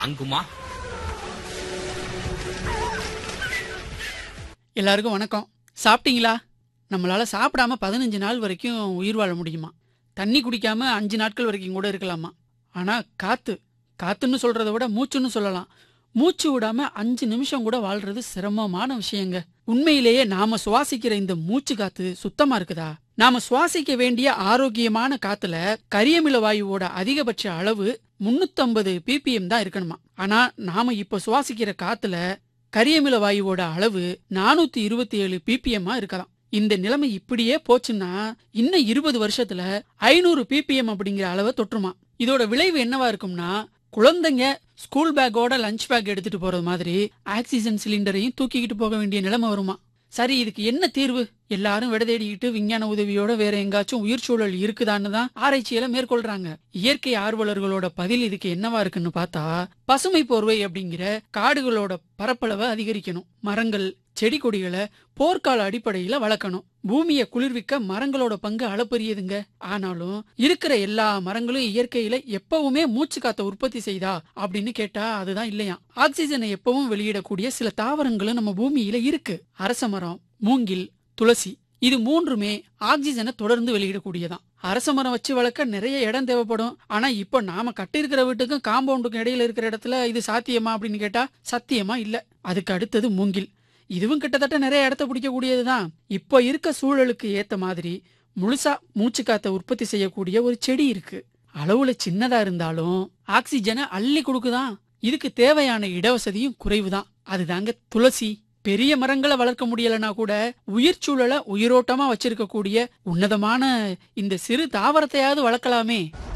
அங்குமா எல்லாருக்கும் வணக்கம் சாப்பிட்டீங்களா நம்மளால சாப்பிடாம பதினஞ்சு நாள் வரைக்கும் உயிர் வாழ முடியுமா தண்ணி குடிக்காம அஞ்சு நாட்கள் வரைக்கும் கூட இருக்கலாமா ஆனா காத்து காத்துன்னு சொல்றத விட மூச்சுன்னு சொல்லலாம் மூச்சு விடாம அஞ்சு நிமிஷம் கூட வாழ்றது சிரமமான விஷயங்க உண்மையிலேயே நாம சுவாசிக்கிற இந்த மூச்சு காத்து சுத்தமா இருக்குதா நாம சுவாசிக்க வேண்டிய ஆரோக்கியமான காத்துல கரியமில வாயுவோட அதிகபட்ச அளவு 350 ppm தான் இருக்கணுமா ஆனா நாம இப்ப சுவாசிக்கிற காத்துல கரியமில வாயுவோட அளவு நானூத்தி இருபத்தி ஏழு பிபிஎம்மா இருக்கலாம் இந்த நிலைமை இப்படியே போச்சுன்னா இன்னும் இருபது வருஷத்துல ஐநூறு பிபிஎம் அப்படிங்கிற அளவை தொற்றுமா இதோட விளைவு என்னவா இருக்கும்னா குழந்தைங்க ஸ்கூல் பேக்கோட லஞ்ச் பேக் எடுத்துட்டு போறது மாதிரி ஆக்சிஜன் சிலிண்டரையும் தூக்கிக்கிட்டு போக வேண்டிய நிலைமை வருமா சரி இதுக்கு என்ன தீர்வு எல்லாரும் விட தேடிக்கிட்டு விஞ்ஞான உதவியோட வேற எங்காச்சும் உயிர் சூழல் இருக்குதான்னு தான் ஆராய்ச்சியில மேற்கொள்றாங்க இயற்கை ஆர்வலர்களோட பதில் இதுக்கு என்னவா இருக்குன்னு பார்த்தா பசுமை போர்வை அப்படிங்கிற காடுகளோட பரப்பளவை அதிகரிக்கணும் மரங்கள் செடி கொடிகளை போர்க்கால அடிப்படையில வளர்க்கணும் பூமியை குளிர்விக்க மரங்களோட பங்கு அளப்பரியதுங்க ஆனாலும் இருக்கிற எல்லா மரங்களும் இயற்கையில எப்பவுமே மூச்சு காத்த உற்பத்தி செய்தா அப்படின்னு கேட்டா அதுதான் இல்லையா ஆக்சிஜனை எப்பவும் வெளியிடக்கூடிய சில தாவரங்களும் நம்ம பூமியில இருக்கு அரச மரம் மூங்கில் துளசி இது மூன்றுமே ஆக்சிஜனை தொடர்ந்து வெளியிடக்கூடியதான் அரச மரம் வச்சு வளர்க்க நிறைய இடம் தேவைப்படும் ஆனா இப்போ நாம கட்டியிருக்கிற வீட்டுக்கும் காம்பவுண்டுக்கும் இடையில இருக்கிற இடத்துல இது சாத்தியமா அப்படின்னு கேட்டா சத்தியமா இல்ல அதுக்கு அடுத்தது மூங்கில் இதுவும் கிட்டத்தட்ட நிறைய இடத்த பிடிக்கக்கூடியதுதான் இப்போ இருக்க சூழலுக்கு ஏத்த மாதிரி முழுசா மூச்சு காத்த உற்பத்தி செய்யக்கூடிய ஒரு செடி இருக்கு அளவுல சின்னதா இருந்தாலும் ஆக்சிஜனை அள்ளி கொடுக்குதான் இதுக்கு தேவையான இடவசதியும் குறைவுதான் அதுதாங்க துளசி பெரிய மரங்களை வளர்க்க முடியலனா கூட உயிர் சூழலை உயிரோட்டமா வச்சிருக்கக்கூடிய உன்னதமான இந்த சிறு தாவரத்தையாவது வளர்க்கலாமே